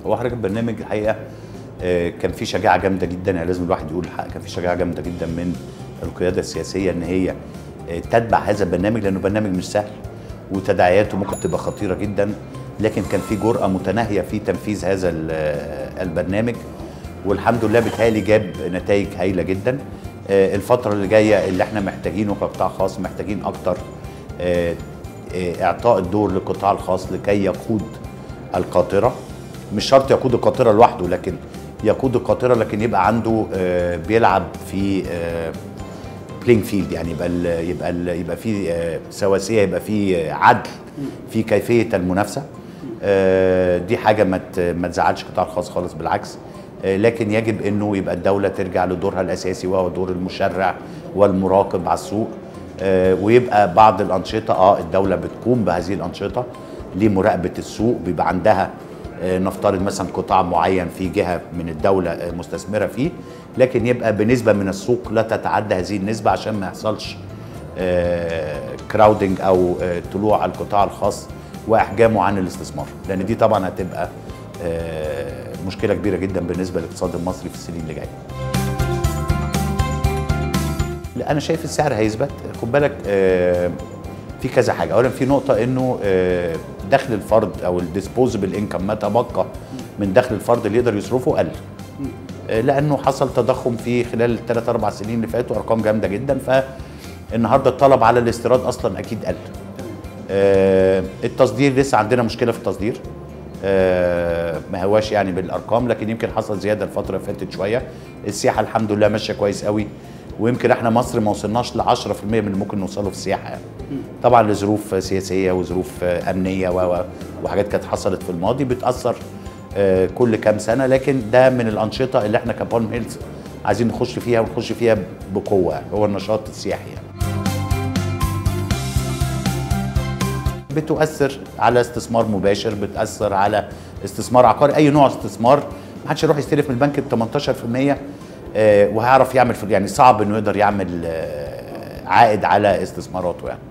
هو حضرتك البرنامج الحقيقه آه، كان في شجاعه جامده جدا يعني لازم الواحد يقول الحق كان في شجاعه جامده جدا من القياده السياسيه ان هي آه، تتبع هذا البرنامج لانه برنامج مش سهل وتداعياته ممكن تبقى خطيره جدا لكن كان في جرأه متناهيه في تنفيذ هذا ال- آه، البرنامج والحمد لله بيتهيألي جاب نتائج هايله جدا آه، الفتره اللي جايه اللي احنا محتاجينه كقطاع خاص محتاجين اكتر آه، آه، اعطاء الدور للقطاع الخاص لكي يقود القاطره مش شرط يقود القاطره لوحده لكن يقود القاطره لكن يبقى عنده آه، بيلعب في بلينج فيلد يعني يبقى ال يبقى ال يبقى في آه، سواسيه يبقى في آه، عدل في كيفيه المنافسه آه، دي حاجه ما ت- ما تزعلش القطاع الخاص خالص بالعكس آه، لكن يجب انه يبقى الدوله ترجع لدورها الاساسي وهو دور المشرع والمراقب على السوق آه، ويبقى بعض الانشطه اه الدوله بتقوم بهذه الانشطه لمراقبه السوق بيبقى عندها آه، نفترض مثلا قطاع معين في جهه من الدوله آه، مستثمره فيه لكن يبقى بنسبه من السوق لا تتعدى هذه النسبه عشان ما يحصلش كراودنج او آه، طلوع القطاع الخاص واحجامه عن الاستثمار لان دي طبعا هتبقى آه، مشكله كبيره جدا بالنسبه للاقتصاد المصري في السنين اللي جايه لا انا شايف السعر هيثبت خد بالك آه، في كذا حاجه اولا في نقطه انه آه، دخل الفرد او الديسبوزبل انكم ما تبقى من دخل الفرد اللي يقدر يصرفه قل آه، لانه حصل تضخم في خلال الثلاث اربع سنين اللي فاتوا ارقام جامده جدا فالنهارده الطلب على الاستيراد اصلا اكيد قل آه، التصدير لسه عندنا مشكله في التصدير آه، ما هواش يعني بالارقام لكن يمكن حصل زياده الفتره اللي فاتت شويه السياحه الحمد لله ماشيه كويس قوي ويمكن احنا مصر ما وصلناش ل 10% من اللي ممكن نوصله في السياحه يعني. طبعا لظروف سياسيه وظروف آه، امنيه و- و- وحاجات كانت حصلت في الماضي بتاثر آه، كل كام سنه لكن ده من الانشطه اللي احنا كبالم هيلز عايزين نخش فيها ونخش فيها بقوه يعني. هو النشاط السياحي يعني. بتؤثر على استثمار مباشر بتاثر على استثمار عقاري اي نوع استثمار ما حدش يروح يستلف من البنك ب 18% آه، وهيعرف يعمل في- يعني صعب انه يقدر يعمل آه، عائد على استثماراته يعني